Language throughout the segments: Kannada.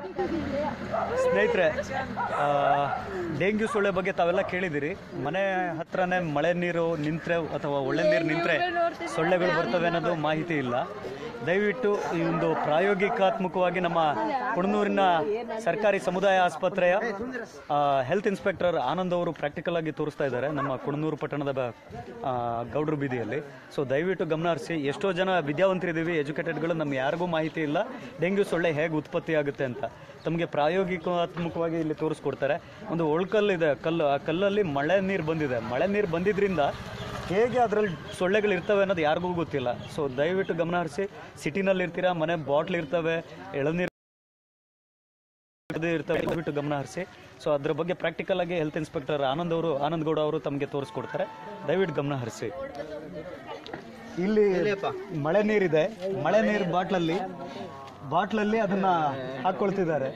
ಸ್ನೇಹಿತರೆ ಆ, ಡೆಂಗ್ಯೂ ಸೊಳ್ಳೆ ಬಗ್ಗೆ ತಾವೆಲ್ಲ ಕೇಳಿದಿರಿ ಮನೆ ಹತ್ರನೇ ಮಳೆ ನೀರು ನಿಂತರೆ ಅಥವಾ ಒಳ್ಳೆ ನೀರು ನಿಂತರೆ ಸೊಳ್ಳೆಗಳು ಬರ್ತವೆ ಅನ್ನೋದು ಮಾಹಿತಿ ಇಲ್ಲ ದಯವಿಟ್ಟು ಈ ಒಂದು ಪ್ರಾಯೋಗಿಕಾತ್ಮಕವಾಗಿ ನಮ್ಮ ಕುಣನೂರಿನ ಸರ್ಕಾರಿ ಸಮುದಾಯ ಆಸ್ಪತ್ರೆಯ ಹೆಲ್ತ್ ಇನ್ಸ್ಪೆಕ್ಟರ್ ಆನಂದ್ ಅವರು ಪ್ರಾಕ್ಟಿಕಲ್ ಆಗಿ ತೋರಿಸ್ತಾ ಇದ್ದಾರೆ ನಮ್ಮ ಕುಣನೂರು ಪಟ್ಟಣದ ಬ- ಆ, ಗೌಡ್ರ ಬೀದಿಯಲ್ಲಿ ಸೊ ದಯವಿಟ್ಟು ಗಮನ ಹರಿಸಿ ಎಷ್ಟೋ ಜನ ವಿದ್ಯಾವಂತರಿದ್ದೀವಿ ಎಜುಕೇಟೆಡ್ಗಳು ನಮ್ಗೆ ಯಾರಿಗೂ ಮಾಹಿತಿ ಇಲ್ಲ ಡೆಂಗ್ಯೂ ಸೊಳ್ಳೆ ಹೇಗೆ ಉತ್ಪತ್ತಿ ಆಗುತ್ತೆ ಅಂತ ತಮಗೆ ಪ್ರಾಯೋಗಿಕಾತ್ಮಕವಾಗಿ ಇಲ್ಲಿ ತೋರಿಸ್ಕೊಡ್ತಾರೆ ಒಂದು ಒಳ್ಕಲ್ಲಿದೆ ಕಲ್ಲು ಆ ಕಲ್ಲಲ್ಲಿ ಮಳೆ ನೀರು ಬಂದಿದೆ ಮಳೆ ನೀರು ಬಂದಿದ್ರಿಂದ ಹೇಗೆ ಅದರಲ್ಲಿ ಸೊಳ್ಳೆಗಳು ಇರ್ತವೆ ಅನ್ನೋದು ಯಾರಿಗೂ ಗೊತ್ತಿಲ್ಲ ಸೊ ದಯವಿಟ್ಟು ಗಮನ ಹರಿಸಿ ಸಿಟಿನಲ್ಲಿ ಇರ್ತೀರಾ ಮನೆ ಬಾಟ್ಲ್ ಇರ್ತವೆ ಎಳನೀರು ಅದು ಇರ್ತವೆ ದಯವಿಟ್ಟು ಗಮನ ಹರಿಸಿ ಸೊ ಅದ್ರ ಬಗ್ಗೆ ಪ್ರಾಕ್ಟಿಕಲ್ ಆಗಿ ಹೆಲ್ತ್ ಇನ್ಸ್ಪೆಕ್ಟರ್ ಆನಂದ್ ಅವರು ಆನಂದ್ ಗೌಡ ಅವರು ತಮಗೆ ತೋರಿಸ್ಕೊಡ್ತಾರೆ ದಯವಿಟ್ಟು ಗಮನ ಹರಿಸಿ ಇಲ್ಲಿ ಮಳೆ ನೀರಿದೆ ಮಳೆ ನೀರು ಬಾಟ್ಲಲ್ಲಿ ಬಾಟ್ಲಲ್ಲಿ ಅದನ್ನ ಹಾಕೊಳ್ತಿದ್ದಾರೆ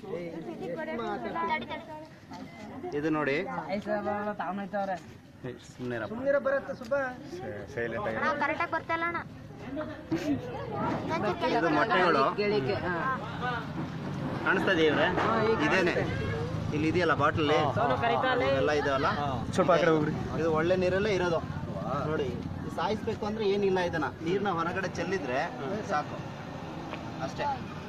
ಇದು ನೋಡಿ ಸುಮ್ಮನೆ ಕರೆಕ್ಟಾಗಿ ಬರ್ತಲ್ಲ ಅಣ್ಣ ಇದು ಮೊಟ್ಟೆಗಳು ಕಾಣಿಸ್ತಾ ಇದೆಯವ್ರೆ ಇದೇನೆ ಇಲ್ಲಿ ಇದೆಯಲ್ಲ ಬಾಟಲಿ ಎಲ್ಲ ಇದೆಯಲ್ಲ ಸ್ವಲ್ಪ ಆ ಕಡೆ ಹೋಗ್ರಿ ಇದು ಒಳ್ಳೆ ನೀರಲ್ಲೇ ಇರೋದು ನೋಡಿ ಇದು ಸಾಯಿಸ್ಬೇಕು ಅಂದ್ರೆ ಏನಿಲ್ಲ ಇದನ್ನ ನೀರ್ನ ಹೊರಗಡೆ ಚೆಲ್ಲಿದ್ರೆ ಸಾಕು ಅಷ್ಟೇ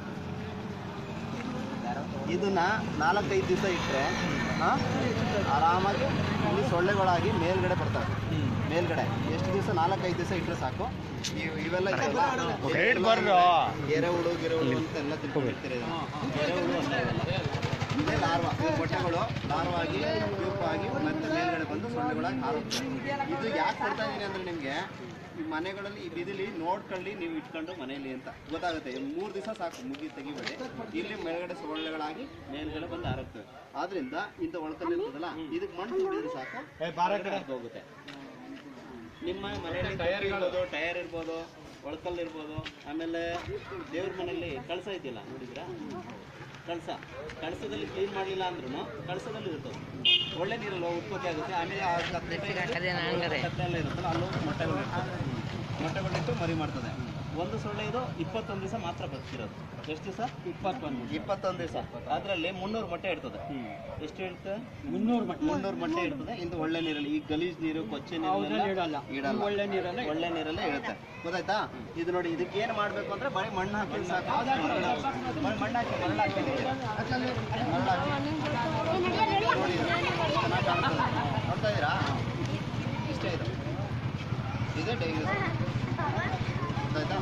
ಇದನ್ನ ನಾಲ್ಕೈದು ದಿವಸ ಇಟ್ಟರೆ ಆರಾಮಾಗಿ ಇಲ್ಲಿ ಸೊಳ್ಳೆಗಳಾಗಿ ಮೇಲ್ಗಡೆ ಬರ್ತವೆ ಮೇಲ್ಗಡೆ ಎಷ್ಟು ದಿವಸ ನಾಲ್ಕೈದು ದಿವಸ ಇಟ್ಟರೆ ಸಾಕು ಇವ್- ಇವೆಲ್ಲ ಇದೆಯಲ್ಲ, ಎರೆಹುಳು ಗಿರೆಹುಳು ಅಂತ ಎಲ್ಲ ತಿಳ್ಕೊಂಡಿರ್ತೀರಿ ಇದನ್ನ. ಎರೆಹುಳು ಅಷ್ಟೇ ಇವೆಲ್ಲ. ಇದೇ ಲಾರ್ವಾ ಇವು ಮೊಟ್ಟೆಗಳು ಲಾರ್ವಾ ಆಗಿ ಪ್ಯೂಪ್ ಆಗಿ ಮತ್ತೆ ಮೇಲ್ಗಡೆ ಬಂದು ಸೊಳ್ಳೆಗಳಾಗಿ ಹಾರುತ್ತವೆ ಇದು ಯಾಕೆ ಕೊಡ್ತಾ ಇದೀನಿ ಅಂದ್ರೆ ನಿಮಗೆ ಈ ಮನೆಗಳಲ್ಲಿ ಈ ಬಿದಿಲಿ ನೋಡ್ಕೊಳ್ಳಿ ನೀವು ಇಟ್ಕೊಂಡು ಮನೆಯಲ್ಲಿ ಅಂತ ಗೊತ್ತಾಗುತ್ತೆ ಮೂರು ದಿವಸ ಸಾಕು ಮುಗಿ ತೆಗಿಬೇಡಿ ಇಲ್ಲಿ ಮೇಲ್ಗಡೆ ಸೊಳ್ಳೆಗಳಾಗಿ ಮೇಲ್ಗಡೆ ಬಂದು ಹಾರುತ್ತವೆ ಆದ್ರಿಂದ ಇಂಥ ಒಳಕಲ್ಲಿರ್ತದಲ್ಲ ಇದಕ್ಕೆ ಮಣ್ಣು ತುಂಬಿದ್ರೆ ಸಾಕು ಹೊರಗಡೆ ಹೋಗುತ್ತೆ ನಿಮ್ಮ ಮನೆಯಲ್ಲಿ ಟೈರ್ ಇರ್ಬೋದು ಟೈರ್ ಇರ್ಬೋದು ಒಳಕಲ್ ಇರ್ಬೋದು ಆಮೇಲೆ ದೇವ್ರ ಮನೆಯಲ್ಲಿ ಕಳಸ ಇದೆಯಲ್ಲ ನೋಡಿದ್ರಾ ಕಳಸ ಕಳಸದಲ್ಲಿ ಕ್ಲೀನ್ ಮಾಡಲಿಲ್ಲ ಅಂದ್ರೂ ಕಳಸದಲ್ಲಿ ಇರ್ತದೆ ಒಳ್ಳೆ ನೀರಲ್ಲಿ ಉತ್ಪತ್ತಿ ಆಗುತ್ತೆ ಆಮೇಲೆ ಆ ಕತ್ತೆ ಕತ್ತೆ ಎಲ್ಲ ಇರುತ್ತಲ್ಲ ಅಲ್ಲೂ ಮೊಟ್ಟೆಗಳು ಇರ್ತದೆ ಮೊಟ್ಟೆಗಳಿಟ್ಟು ಮರಿ ಮಾಡ್ತದೆ ಒಂದು ಸೊಳ್ಳೆ ಇದು ಇಪ್ಪತ್ತೊಂದು ದಿವಸ ಮಾತ್ರ ಬದುಕಿರೋದು ಎಷ್ಟು ದಿವಸ ಇಪ್ಪತ್ತೊಂದು ಇಪ್ಪತ್ತೊಂದು ದಿವಸ ಅದರಲ್ಲಿ ಮುನ್ನೂರು ಮೊಟ್ಟೆ ಇರ್ತದೆ ಎಷ್ಟು ಇರ್ತದೆ ಮುನ್ನೂರು ಮುನ್ನೂರು ಮೊಟ್ಟೆ ಇರ್ತದೆ ಇದು ಒಳ್ಳೆ ನೀರಲ್ಲಿ ಈ ಗಲೀಜ್ ನೀರು ಕೊಚ್ಚೆ ನೀರು ಇಡಲ್ಲ ಇಡಲ್ಲ ಒಳ್ಳೆ ನೀರಲ್ಲೇ ಒಳ್ಳೆ ನೀರಲ್ಲೇ ಇರುತ್ತೆ ಗೊತ್ತಾಯ್ತಾ ಇದು ನೋಡಿ ಇದಕ್ಕೆ ಏನು ಮಾಡಬೇಕು ಅಂದ್ರೆ ಬರೀ ಮಣ್ಣು ಹಾಕಿ ಸಾಕು ಬರೀ ಮಣ್ಣು ಹಾಕಿ ಮರಳು ಹಾಕಿ ಮರಳು ಹಾಕಿ ನೋಡಿ ಇದು. ಚೆನ್ನಾಗಿ ಕಾಣ್ತದೆ ನೋಡ್ತಾ ಇದ್ದೀರಾ ಇಷ್ಟೇ ಇದು ಇದೇ ಡೈಲಿ ಗೊತ್ತಾಯ್ತಾ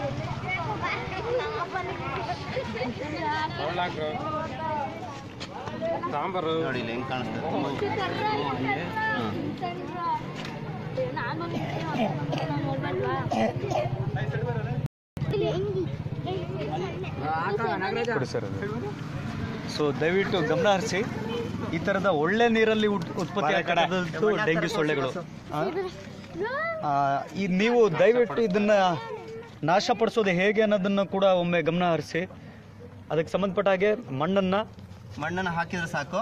ಸಾಂಬಾರು ನೋಡಿ ಇಲ್ಲಿ ಹೆಂಗ್ ಕಾಣಿಸ್ತದೆ ನಾನು ಕೊಡಿ ಸರ್ ಸೊ ದಯವಿಟ್ಟು ಗಮನ ಹರಿಸಿ ಈ ತರದ ಒಳ್ಳೆ ನೀರಲ್ಲಿ ಉತ್- ಉತ್ಪತ್ತಿ ಆಗ್ತಕ್ಕಂಥದ್ದು ಡೆಂಗ್ಯೂ ಸೊಳ್ಳೆಗಳು ಆ? ಆ, ಈ ನೀವು ದಯವಿಟ್ಟು ಇದನ್ನ ನಾಶಪಡಿಸೋದು ಹೇಗೆ ಅನ್ನೋದನ್ನ ಕೂಡ ಒಮ್ಮೆ ಗಮನ ಹರಿಸಿ ಅದಕ್ಕೆ ಸಂಬಂಧಪಟ್ಟ ಹಾಗೆ ಮಣ್ಣನ್ನ ಮಣ್ಣನ್ನು ಹಾಕಿದ್ರೆ ಸಾಕು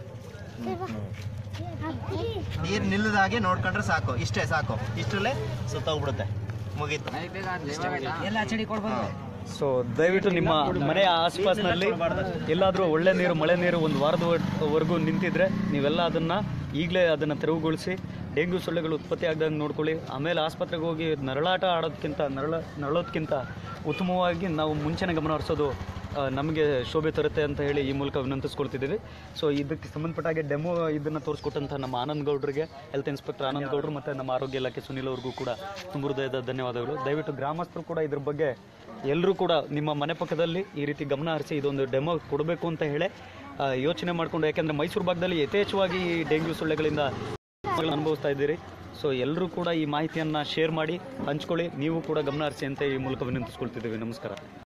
ನೀರು ನಿಲ್ಲದ ಹಾಗೆ ನೋಡ್ಕೊಂಡ್ರೆ ಸಾಕು ಇಷ್ಟೇ ಸಾಕು ಇಷ್ಟರಲ್ಲೇ ಸುತ್ತೋಗ್ಬಿಡುತ್ತೆ ಮುಗೀತು ಹಾ. ಸೊ ದಯವಿಟ್ಟು ನಿಮ್ಮ ಮನೆಯ ಆಸ್ಪಾಸ್ನಲ್ಲಿ ಎಲ್ಲಾದರೂ ಒಳ್ಳೆ ನೀರು ಮಳೆ ನೀರು ಒಂದು ವಾರದವರೆಗೂ ನಿಂತಿದ್ರೆ ನೀವೆಲ್ಲ ಅದನ್ನ ಈಗಲೇ ಅದನ್ನು ತೆರವುಗೊಳಿಸಿ ಡೆಂಗ್ಯೂ ಸೊಳ್ಳೆಗಳು ಉತ್ಪತ್ತಿ ಆಗದಂಗೆ ನೋಡ್ಕೊಳ್ಳಿ ಆಮೇಲೆ ಆಸ್ಪತ್ರೆಗೆ ಹೋಗಿ ನರಳಾಟ ಆಡೋದಕ್ಕಿಂತ ನರಳ ನರಳೋದಕ್ಕಿಂತ ಉತ್ತಮವಾಗಿ ನಾವು ಮುಂಚೆನೇ ಗಮನ ಹರಿಸೋದು ಆ, ನಮಗೆ ಶೋಭೆ ತರುತ್ತೆ ಅಂತ ಹೇಳಿ ಈ ಮೂಲಕ ವಿನಂತಿಸ್ಕೊಳ್ತಿದ್ದೀವಿ ಸೊ ಇದಕ್ಕೆ ಸಂಬಂಧಪಟ್ಟ ಹಾಗೆ ಡೆಮೋ ಇದನ್ನು ತೋರಿಸ್ಕೊಟ್ಟಂಥ ನಮ್ಮ ಆನಂದ್ ಗೌಡ್ರಿಗೆ ಹೆಲ್ತ್ ಇನ್ಸ್ಪೆಕ್ಟರ್ ಆನಂದ್ ಗೌಡ್ರು ಮತ್ತು ನಮ್ಮ ಆರೋಗ್ಯ ಇಲಾಖೆ ಸುನಿಲ್ ಅವ್ರಿಗೂ ಕೂಡ ತುಂಬ ಹೃದಯದ ಧನ್ಯವಾದಗಳು ದಯವಿಟ್ಟು ಗ್ರಾಮಸ್ಥರು ಕೂಡ ಇದ್ರ ಬಗ್ಗೆ ಎಲ್ಲರೂ ಕೂಡ ನಿಮ್ಮ ಮನೆ ಪಕ್ಕದಲ್ಲಿ ಈ ರೀತಿ ಗಮನ ಹರಿಸಿ ಇದೊಂದು ಡೆಮೋ ಕೊಡಬೇಕು ಅಂತ ಹೇಳಿ ಆ, ಯೋಚನೆ ಮಾಡಿಕೊಂಡು ಯಾಕೆಂದರೆ ಮೈಸೂರು ಭಾಗದಲ್ಲಿ ಯಥೇಚ್ಛವಾಗಿ ಈ ಡೆಂಗ್ಯೂ ಸೊಳ್ಳೆಗಳಿಂದ ಅನುಭವಿಸ್ತಾ ಇದ್ದೀರಿ ಸೊ ಎಲ್ಲರೂ ಕೂಡ ಈ ಮಾಹಿತಿಯನ್ನು ಶೇರ್ ಮಾಡಿ ಹಂಚ್ಕೊಳ್ಳಿ ನೀವು ಕೂಡ ಗಮನ ಹರಿಸಿ ಅಂತ ಈ ಮೂಲಕ ವಿನಂತಿಸ್ಕೊಳ್ತಿದ್ದೀವಿ ನಮಸ್ಕಾರ